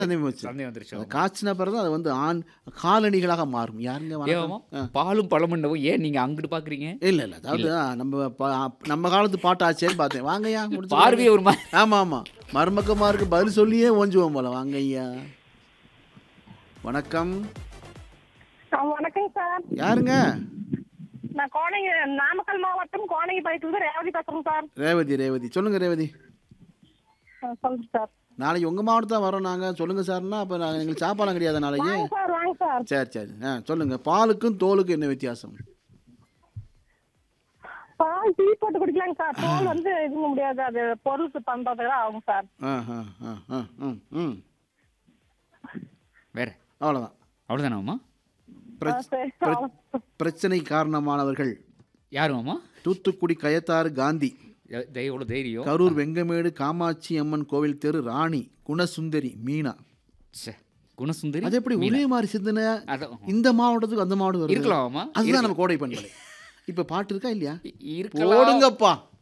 சந்தேகம் வச்சு சந்தேகம் வந்துருச்சு அது காய்ச்சின பிறகு அது வந்து ஆண் காலணிகளாக மாறும் யாருங்க வணக்கம்? ஏவாமா ஆ. பாலும் பழமுண்டவும் ஏன் நீங்க அங்கிட்டு பாக்குறீங்க இல்ல இல்ல அதாவது ஆ, நம்ம பா- நம்ம காலத்து பாட்டு ஆச்சேன்னு பார்த்தேன் வாங்கய்யா முடிச்சு பார்வையே ஒரு மாதிரி ஆமா ஆமா மருமக்கமாருக்கு பதில் சொல்லியே ஓஞ்சுவோம் போல வாங்க ஐயா வணக்கம் ஆ, வணக்கம் சார் யாருங்க நான் கோணங்கி நாமக்கல் மாவட்டம் கோணங்கி பாயத்துல ரேவதி பேசுறேன் சார் ரேவதி ரேவதி சொல்லுங்க ரேவதி ஆ, சொல்லுங்க சார் நாளைக்கு உங்க மாவட்டம் தான் வரோம் நாங்க சொல்லுங்க சார்னா அப்ப நாங்க எங்களுக்கு சாப்பாடு கிடையாது நாளைக்கு வாங்க சார் வாங்க சார் சரி சரி ஆ சொல்லுங்க பாலுக்கும் தோலுக்கும் என்ன வித்தியாசம் பால் டீ போட்டு குடிக்கலாங்க சார் தோல் வந்து இது முடியாது அது பொருளுக்கு பண்றதுக்கு ஆகும் சார் ஆ ஆ ஆ ஆ ம் ம் வேற அவ்வளோதான் அவ்வளவுதானாமா ஆ, சரி. அவ்வளவு- பிரச்சனை காரணமானவர்கள் யாரு மாமா தூத்துக்குடி கயத்தாறு காந்தி எ- தெய்- எவ்வளவு தைரியம் கரூர் வெங்கமேடு காமாட்சி அம்மன் கோவில் தெரு ராணி குணசுந்தரி மீனா ச்சே, குணசுந்தரி அது எப்படி ஒரே மாதிரி சிந்தனை அதான் இந்த மாவட்டத்துக்கு அந்த மாவட்டம் வருது இருக்கலாம் மாமா அதுதான் நம்ம கோடை பண்பலை இப்ப பாட்டு இருக்கா இல்லையா இ- இருக்கலாம் போடுங்கப்பா